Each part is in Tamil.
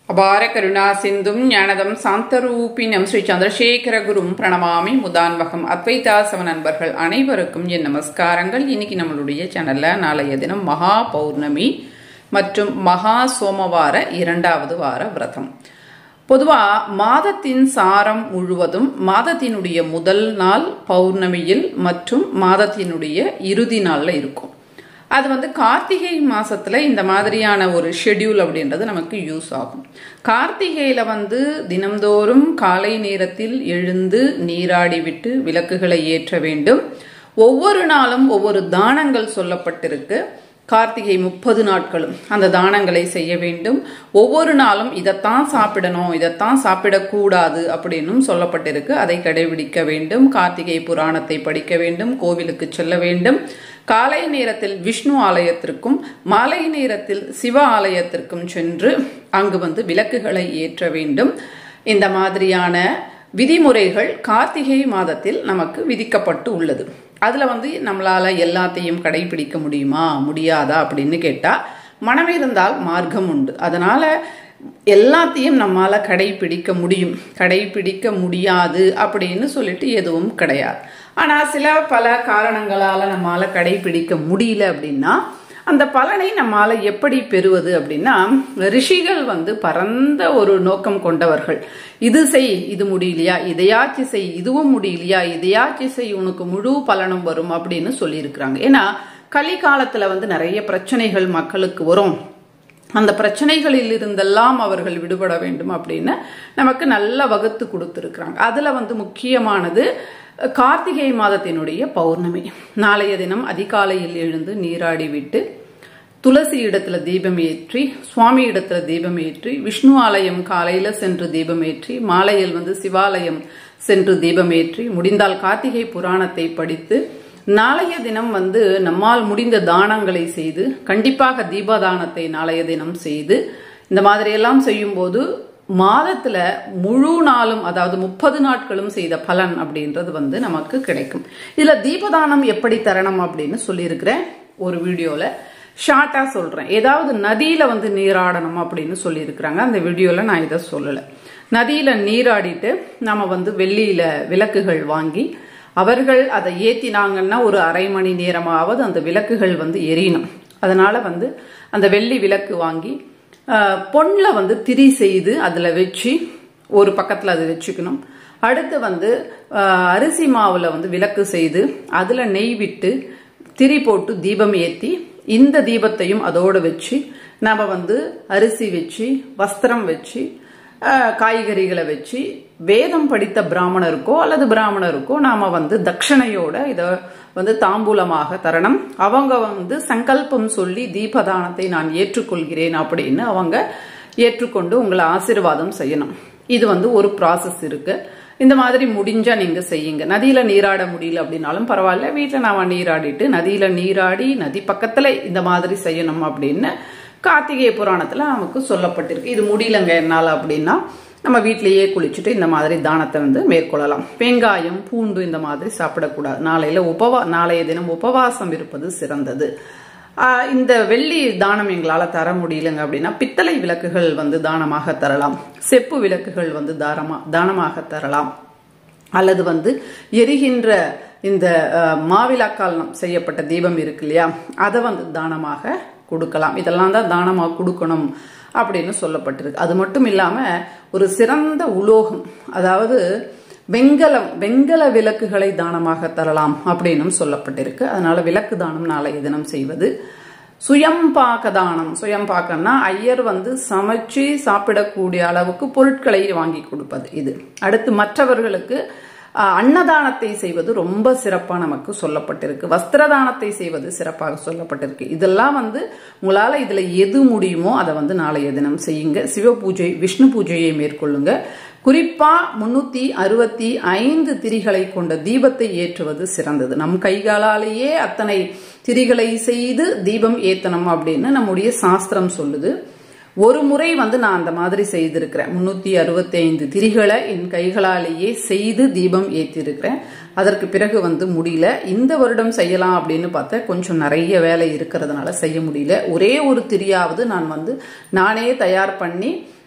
அபார கருணா சிந்தும் ஞானதம் சாந்தரூபினம் ஸ்ரீ சந்திரசேகர குரும் பிரணமாமி முதான்வகம் அத்வைதாசவ நண்பர்கள் அனைவருக்கும் என் நமஸ்காரங்கள் இன்னைக்கு நம்மளுடைய சேனல்ல நாளைய தினம் மகா பௌர்ணமி மற்றும் மகா சோமவார இரண்டாவது வார விரதம் பொதுவா மாதத்தின் சாரம் முழுவதும் மாதத்தினுடைய முதல் நாள் பௌர்ணமியில் மற்றும் மாதத்தினுடைய இறுதி நாள்ல இருக்கும் அது வந்து கார்த்திகை மாசத்துல இந்த மாதிரியான ஒரு ஷெட்யூல் அப்படின்றது நமக்கு யூஸ் ஆகும் கார்த்திகையில வந்து தினம்தோறும் காலை நேரத்தில் எழுந்து நீராடி விட்டு விளக்குகளை ஏற்ற வேண்டும் ஒவ்வொரு நாளும் ஒவ்வொரு தானங்கள் சொல்லப்பட்டிருக்கு கார்த்திகை முப்பது நாட்களும் அந்த தானங்களை செய்ய வேண்டும் ஒவ்வொரு நாளும் இதைத்தான் சாப்பிடணும் இதைத்தான் சாப்பிடக்கூடாது அப்படின்னும் சொல்லப்பட்டிருக்கு அதை கடைபிடிக்க வேண்டும் கார்த்திகை புராணத்தை படிக்க வேண்டும் கோவிலுக்கு செல்ல வேண்டும் காலை நேரத்தில் விஷ்ணு ஆலயத்திற்கும் மாலை நேரத்தில் சிவ ஆலயத்திற்கும் சென்று அங்கு வந்து விளக்குகளை ஏற்ற வேண்டும் இந்த மாதிரியான விதிமுறைகள் கார்த்திகை மாதத்தில் நமக்கு விதிக்கப்பட்டு உள்ளது அதுல வந்து நம்மளால எல்லாத்தையும் கடைபிடிக்க முடியுமா முடியாதா அப்படின்னு கேட்டா மனம் இருந்தால் மார்க்கம் உண்டு அதனால எல்லாத்தையும் நம்மால கடைபிடிக்க முடியும் கடைபிடிக்க முடியாது அப்படின்னு சொல்லிட்டு எதுவும் கிடையாது ஆனா சில பல காரணங்களால நம்மால கடைபிடிக்க முடியல அப்படின்னா அந்த பலனை நம்மால எப்படி பெறுவது அப்படின்னா ரிஷிகள் வந்து பரந்த ஒரு நோக்கம் கொண்டவர்கள் இது செய் இது முடியலையா இதையாச்சு செய் இதுவும் முடியலையா இதையாச்சு செய் உனக்கு முழு பலனும் வரும் அப்படின்னு சொல்லியிருக்கிறாங்க ஏன்னா கலிகாலத்துல வந்து நிறைய பிரச்சனைகள் மக்களுக்கு வரும் அந்த பிரச்சனைகளில் இருந்தெல்லாம் அவர்கள் விடுபட வேண்டும் அப்படின்னு நமக்கு நல்ல வகுத்து கொடுத்துருக்குறாங்க அதுல வந்து முக்கியமானது கார்த்திகை மாதத்தினுடைய பௌர்ணமி நாளைய தினம் அதிகாலையில் எழுந்து நீராடி விட்டு துளசி இடத்துல தீபம் ஏற்றி சுவாமி இடத்துல தீபம் ஏற்றி விஷ்ணு ஆலயம் காலையில சென்று தீபம் ஏற்றி மாலையில் வந்து சிவாலயம் சென்று தீபம் ஏற்றி முடிந்தால் கார்த்திகை புராணத்தை படித்து நாளைய தினம் வந்து நம்மால் முடிந்த தானங்களை செய்து கண்டிப்பாக தீபதானத்தை நாளைய தினம் செய்து இந்த மாதிரி எல்லாம் செய்யும் போது மாதத்துல முழு நாளும் அதாவது முப்பது நாட்களும் செய்த பலன் அப்படின்றது வந்து நமக்கு கிடைக்கும் இதுல தீபதானம் எப்படி தரணும் அப்படின்னு சொல்லியிருக்கிறேன் ஒரு வீடியோல ஷார்ட்டா சொல்றேன் ஏதாவது நதியில வந்து நீராடணும் அப்படின்னு சொல்லியிருக்கிறாங்க அந்த வீடியோல நான் இதை சொல்லல நதியில நீராடிட்டு நம்ம வந்து வெள்ளியில விளக்குகள் வாங்கி அவர்கள் அதை ஏத்தினாங்கன்னா ஒரு அரை மணி நேரமாவது அந்த விளக்குகள் வந்து எரியணும் அதனால வந்து அந்த வெள்ளி விளக்கு வாங்கி பொண்ணில் வந்து திரி செய்து அதில் வச்சு ஒரு பக்கத்தில் அதை வச்சுக்கணும் அடுத்து வந்து அரிசி மாவில் வந்து விளக்கு செய்து அதில் நெய் விட்டு திரி போட்டு தீபம் ஏற்றி இந்த தீபத்தையும் அதோடு வச்சு நம்ம வந்து அரிசி வச்சு வஸ்திரம் வச்சு காய்கறிகளை வச்சு வேதம் படித்த பிராமணருக்கோ அல்லது பிராமணருக்கோ நாம வந்து தட்சணையோட இதை வந்து தாம்பூலமாக தரணும் அவங்க வந்து சங்கல்பம் சொல்லி தீபதானத்தை நான் ஏற்றுக்கொள்கிறேன் அப்படின்னு அவங்க ஏற்றுக்கொண்டு உங்களை ஆசிர்வாதம் செய்யணும் இது வந்து ஒரு ப்ராசஸ் இருக்கு இந்த மாதிரி முடிஞ்சா நீங்க செய்யுங்க நதியில நீராட முடியல அப்படின்னாலும் பரவாயில்ல வீட்டுல நாம நீராடிட்டு நதியில நீராடி நதி பக்கத்துல இந்த மாதிரி செய்யணும் அப்படின்னு கார்த்திகை புராணத்துல நமக்கு சொல்லப்பட்டிருக்கு இது முடியலங்க என்னால் அப்படின்னா நம்ம வீட்டிலேயே குளிச்சுட்டு இந்த மாதிரி தானத்தை வந்து மேற்கொள்ளலாம் வெங்காயம் பூண்டு இந்த மாதிரி சாப்பிடக்கூடாது நாளையில உபவா நாளைய தினம் உபவாசம் இருப்பது சிறந்தது இந்த வெள்ளி தானம் எங்களால் தர முடியலங்க அப்படின்னா பித்தளை விளக்குகள் வந்து தானமாக தரலாம் செப்பு விளக்குகள் வந்து தாரமா தானமாக தரலாம் அல்லது வந்து எரிகின்ற இந்த மாவிளாக்கால் செய்யப்பட்ட தீபம் இருக்கு இல்லையா அதை வந்து தானமாக கொடுக்கலாம் இதெல்லாம் தான் தானமாக கொடுக்கணும் அப்படின்னு சொல்லப்பட்டிருக்கு அது மட்டும் இல்லாம ஒரு சிறந்த உலோகம் அதாவது வெங்கலம் வெங்கல விளக்குகளை தானமாக தரலாம் அப்படின்னும் சொல்லப்பட்டிருக்கு அதனால விளக்கு தானம் நாளைய தினம் செய்வது சுயம்பாக்க தானம் சுயம்பாக்கம்னா ஐயர் வந்து சமைச்சு சாப்பிடக்கூடிய அளவுக்கு பொருட்களை வாங்கி கொடுப்பது இது அடுத்து மற்றவர்களுக்கு அன்னதானத்தை செய்வது ரொம்ப சிறப்பாக நமக்கு சொல்லப்பட்டிருக்கு வஸ்திரதானத்தை செய்வது சிறப்பாக சொல்லப்பட்டிருக்கு இதெல்லாம் வந்து உங்களால் இதில் எது முடியுமோ அதை வந்து நாளைய தினம் செய்யுங்க சிவ பூஜை விஷ்ணு பூஜையை மேற்கொள்ளுங்க குறிப்பா முன்னூத்தி அறுபத்தி ஐந்து திரிகளை கொண்ட தீபத்தை ஏற்றுவது சிறந்தது நம் கைகாலாலேயே அத்தனை திரிகளை செய்து தீபம் ஏத்தணும் அப்படின்னு நம்முடைய சாஸ்திரம் சொல்லுது ஒரு முறை வந்து நான் அந்த மாதிரி செய்திருக்கிறேன் முன்னூத்தி அறுபத்தி ஐந்து திரிகளை என் கைகளாலேயே செய்து தீபம் ஏற்றிருக்கிறேன் அதற்கு பிறகு வந்து முடியல இந்த வருடம் செய்யலாம் அப்படின்னு பார்த்தா கொஞ்சம் நிறைய வேலை இருக்கிறதுனால செய்ய முடியல ஒரே ஒரு திரியாவது நான் வந்து நானே தயார் பண்ணி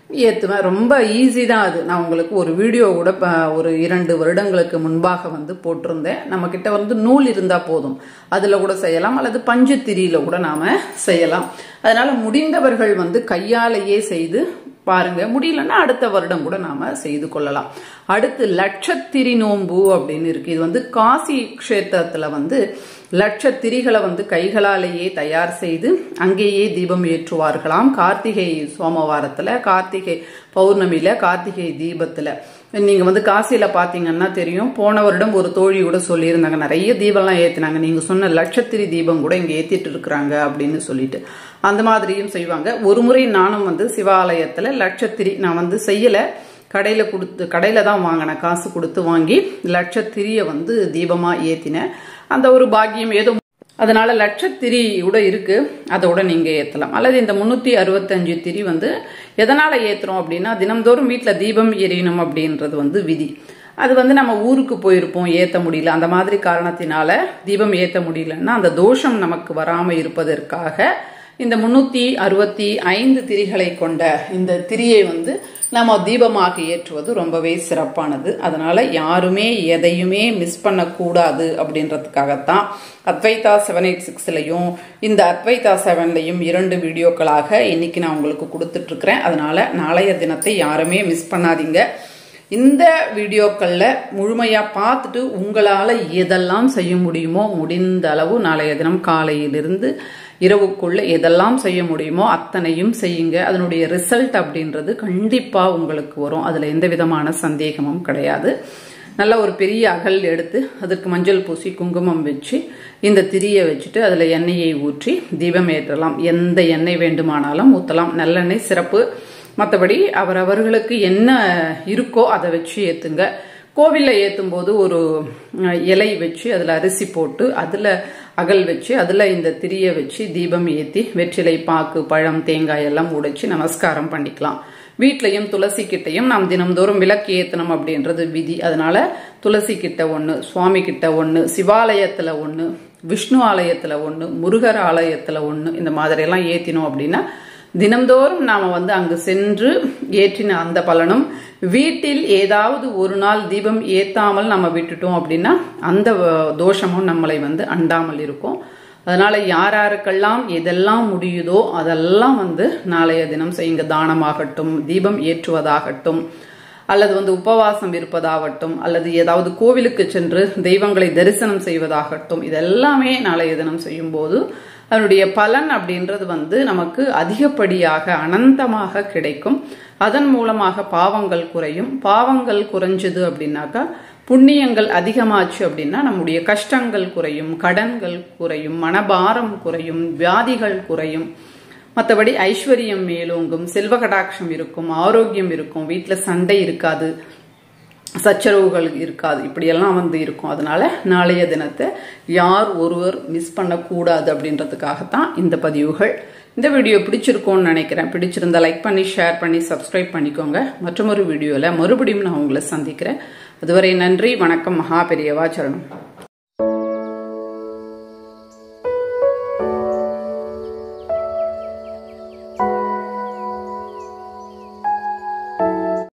ஏற்றுவேன் ரொம்ப ஈஸி தான் அது நான் உங்களுக்கு ஒரு வீடியோ கூட ப- ஒரு இரண்டு வருடங்களுக்கு முன்பாக வந்து போட்டிருந்தேன் நம்ம கிட்ட வந்து நூல் இருந்தால் போதும் அதில் கூட செய்யலாம் அல்லது பஞ்சு திரியில கூட நாம செய்யலாம் அதனால முடிந்தவர்கள் வந்து கையாலேயே செய்து பாருங்க முடியலன்னா அடுத்த வருடம் கூட நாம செய்து கொள்ளலாம் அடுத்து லட்சத்திரி நோன்பு அப்படின்னு இருக்கு இது வந்து காசி க்ஷேத்திரத்துல வந்து லட்சத்திரிகளை வந்து கைகளாலேயே தயார் செய்து அங்கேயே தீபம் ஏற்றுவார்களாம் கார்த்திகை சோமவாரத்துல கார்த்திகை பௌர்ணமியில கார்த்திகை தீபத்துல நீங்க வந்து காசியில பாத்தீங்கன்னா தெரியும் போன வருடம் ஒரு தோழி கூட சொல்லியிருந்தாங்க நிறைய தீபம்லாம் ஏத்தினாங்க நீங்க சொன்ன லட்சத்திரி தீபம் கூட இங்க ஏத்திட்டு இருக்கிறாங்க அப்படின்னு சொல்லிட்டு அந்த மாதிரியும் செய்வாங்க ஒரு முறை நானும் வந்து சிவாலயத்துல லட்சத்திரி நான் வந்து செய்யல கடையில கொடுத்து கடையில தான் வாங்கினேன் காசு கொடுத்து வாங்கி லட்சத்திரிய வந்து தீபமா ஏத்தினேன் அந்த ஒரு பாக்கியம் ஏதோ அதனால லட்சத்திரி கூட இருக்கு அதோட நீங்க ஏத்தலாம் அல்லது இந்த முன்னூத்தி அறுபத்தஞ்சு திரி வந்து எதனால ஏத்துறோம் அப்படின்னா தினம்தோறும் வீட்டுல தீபம் எரியணும் அப்படின்றது வந்து விதி அது வந்து நம்ம ஊருக்கு போயிருப்போம் ஏத்த முடியல அந்த மாதிரி காரணத்தினால தீபம் ஏத்த முடியலன்னா அந்த தோஷம் நமக்கு வராம இருப்பதற்காக இந்த முன்னூத்தி அறுபத்தி ஐந்து திரிகளை கொண்ட இந்த திரியை வந்து நம்ம தீபமாக ஏற்றுவது ரொம்பவே சிறப்பானது அதனால யாருமே எதையுமே மிஸ் பண்ணக்கூடாது அப்படின்றதுக்காகத்தான் அத்வைதா செவன் எயிட் சிக்ஸ்லையும் இந்த அத்வைதா செவன்லையும் இரண்டு வீடியோக்களாக இன்னைக்கு நான் உங்களுக்கு கொடுத்துட்டு இருக்கிறேன் அதனால நாளைய தினத்தை யாருமே மிஸ் பண்ணாதீங்க இந்த வீடியோக்கள்ல முழுமையா பார்த்துட்டு உங்களால எதெல்லாம் செய்ய முடியுமோ முடிந்த அளவு நாளைய தினம் காலையிலிருந்து இரவுக்குள்ள எதெல்லாம் செய்ய முடியுமோ அத்தனையும் செய்யுங்க அதனுடைய ரிசல்ட் அப்படின்றது கண்டிப்பா உங்களுக்கு வரும் அதுல எந்த விதமான சந்தேகமும் கிடையாது நல்ல ஒரு பெரிய அகல் எடுத்து அதுக்கு மஞ்சள் பூசி குங்குமம் வச்சு இந்த திரியை வச்சுட்டு அதில் எண்ணெயை ஊற்றி தீபம் ஏற்றலாம் எந்த எண்ணெய் வேண்டுமானாலும் ஊற்றலாம் நல்லெண்ணெய் சிறப்பு மற்றபடி அவரவர்களுக்கு என்ன இருக்கோ அதை வச்சு ஏற்றுங்க கோவிலில் ஏற்றும் போது ஒரு அஹ், இலை வச்சு அதில் அரிசி போட்டு அதில் அகல் வச்சு அதில் இந்த திரியை வச்சு தீபம் ஏற்றி வெற்றிலை பாக்கு பழம் தேங்காய் எல்லாம் உடைச்சு நமஸ்காரம் பண்ணிக்கலாம் வீட்லயும் துளசி கிட்டையும் நாம் தினம்தோறும் விளக்கு ஏத்தணும் அப்படின்றது விதி அதனால துளசி கிட்ட ஒண்ணு சுவாமி கிட்ட ஒண்ணு சிவாலயத்துல ஒண்ணு விஷ்ணு ஆலயத்துல ஒண்ணு முருகர் ஆலயத்துல ஒண்ணு இந்த மாதிரி எல்லாம் ஏத்தினோம் அப்படின்னா தினம்தோறும் நாம வந்து அங்கு சென்று ஏற்றின அந்த பலனும் வீட்டில் ஏதாவது ஒரு நாள் தீபம் ஏத்தாமல் நம்ம விட்டுட்டோம் அப்படின்னா அந்த அஹ், தோஷமும் நம்மளை வந்து அண்டாமல் இருக்கும் அதனால யார் யாருக்கெல்லாம் எதெல்லாம் முடியுதோ அதெல்லாம் வந்து நாளைய தினம் செய்யுங்க தானமாகட்டும் தீபம் ஏற்றுவதாகட்டும் அல்லது வந்து உபவாசம் இருப்பதாகட்டும் அல்லது ஏதாவது கோவிலுக்கு சென்று தெய்வங்களை தரிசனம் செய்வதாகட்டும் இதெல்லாமே நாளைய தினம் செய்யும்போது அதனுடைய பலன் அப்படின்றது வந்து நமக்கு அதிகப்படியாக அனந்தமாக கிடைக்கும் அதன் மூலமாக பாவங்கள் குறையும் பாவங்கள் குறைஞ்சது அப்படின்னாக்கா புண்ணியங்கள் அதிகமாச்சு அப்படின்னா நம்முடைய கஷ்டங்கள் குறையும் கடன்கள் குறையும் மனபாரம் குறையும் வியாதிகள் குறையும் மற்றபடி ஐஸ்வர்யம் மேலோங்கும் செல்வ கடாட்சம் இருக்கும் ஆரோக்கியம் இருக்கும் வீட்டில் சண்டை இருக்காது சச்சரவுகள் இருக்காது இப்படியெல்லாம் வந்து இருக்கும் அதனால நாளைய தினத்தை யார் ஒருவர் மிஸ் பண்ணக்கூடாது அப்படின்றதுக்காகத்தான் இந்த பதிவுகள் இந்த வீடியோ பிடிச்சிருக்கோன்னு நினைக்கிறேன் பிடிச்சிருந்தா லைக் பண்ணி ஷேர் பண்ணி சப்ஸ்கிரைப் பண்ணிக்கோங்க மற்றொரு வீடியோவில் மறுபடியும் நான் உங்களை சந்திக்கிறேன் அதுவரை நன்றி வணக்கம் மகா பெரியவா சரணம்